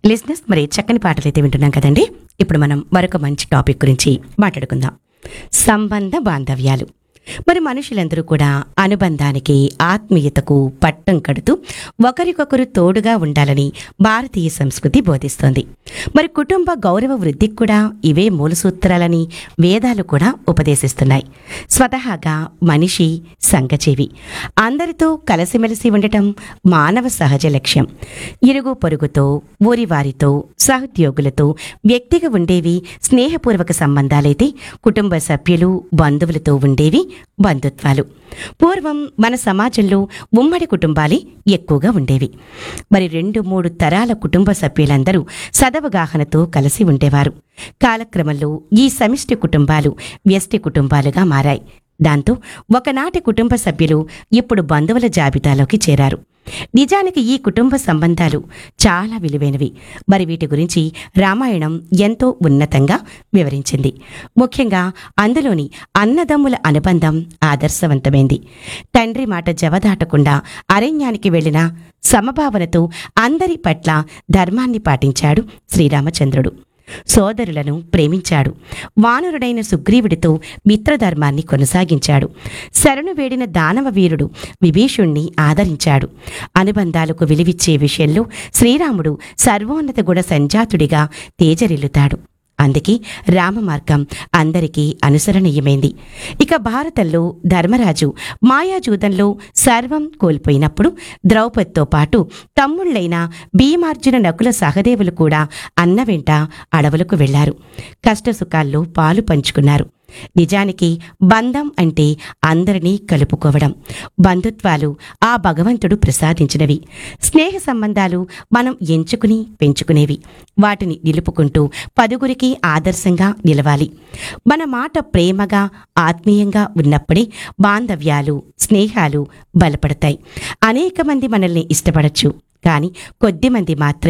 లిజినెస్ మరి చక్కని పాటలు అయితే వింటున్నాం కదండి ఇప్పుడు మనం మరొక మంచి టాపిక్ గురించి మాట్లాడుకుందాం సంబంధ బాంధవ్యాలు మరి మనుషులందరూ కూడా అనుబంధానికి ఆత్మీయతకు పట్టం కడుతూ ఒకరికొకరు తోడుగా ఉండాలని భారతీయ సంస్కృతి బోధిస్తోంది మరి కుటుంబ గౌరవ వృద్ధికి కూడా ఇవే మూల సూత్రాలని వేదాలు కూడా ఉపదేశిస్తున్నాయి స్వతహాగా మనిషి సంఘజీవి అందరితో కలిసిమెలిసి ఉండటం మానవ సహజ లక్ష్యం ఇరుగు పొరుగుతో ఊరి వారితో సహోద్యోగులతో వ్యక్తిగా ఉండేవి స్నేహపూర్వక సంబంధాలైతే కుటుంబ సభ్యులు బంధువులతో ఉండేవి బంధుత్వాలు పూర్వం మన సమాజంలో ఉమ్మడి కుటుంబాలే ఎక్కువగా ఉండేవి మరి రెండు మూడు తరాల కుటుంబ సభ్యులందరూ సదవగాహనతో కలిసి ఉండేవారు కాలక్రమంలో ఈ సమిష్టి కుటుంబాలు వ్యష్టి కుటుంబాలుగా మారాయి దాంతో ఒకనాటి కుటుంబ సభ్యులు ఇప్పుడు బంధువుల జాబితాలోకి చేరారు నిజానికి ఈ కుటుంబ సంబంధాలు చాలా విలువైనవి మరి వీటి గురించి రామాయణం ఎంతో ఉన్నతంగా వివరించింది ముఖ్యంగా అందులోని అన్నదమ్ముల అనుబంధం ఆదర్శవంతమైంది తండ్రి మాట జవదాటకుండా అరణ్యానికి వెళ్లిన సమభావనతో అందరి పట్ల ధర్మాన్ని పాటించాడు శ్రీరామచంద్రుడు సోదరులను ప్రేమించాడు వానరుడైన సుగ్రీవుడితో మిత్రధర్మాన్ని కొనసాగించాడు శరణు వేడిన దానవ వీరుడు విభీషుణ్ణి ఆదరించాడు అనుబంధాలకు విలువిచ్చే విషయంలో శ్రీరాముడు సర్వోన్నత గుణ సంజాతుడిగా తేజరిల్లుతాడు అందుకే రామమార్గం అందరికీ అనుసరణీయమైంది ఇక భారతంలో ధర్మరాజు మాయాజూదంలో సర్వం కోల్పోయినప్పుడు ద్రౌపదితో పాటు తమ్ముళ్ళైన భీమార్జున నకుల సహదేవులు కూడా అన్న వెంట అడవులకు వెళ్లారు కష్టసుఖాల్లో పాలు పంచుకున్నారు నిజానికి బంధం అంటే అందరినీ కలుపుకోవడం బంధుత్వాలు ఆ భగవంతుడు ప్రసాదించినవి స్నేహ సంబంధాలు మనం ఎంచుకుని పెంచుకునేవి వాటిని నిలుపుకుంటూ పదుగురికి ఆదర్శంగా నిలవాలి మన మాట ప్రేమగా ఆత్మీయంగా ఉన్నప్పుడే బాంధవ్యాలు స్నేహాలు బలపడతాయి అనేక మంది మనల్ని ఇష్టపడచ్చు కానీ కొద్ది మంది మాత్రం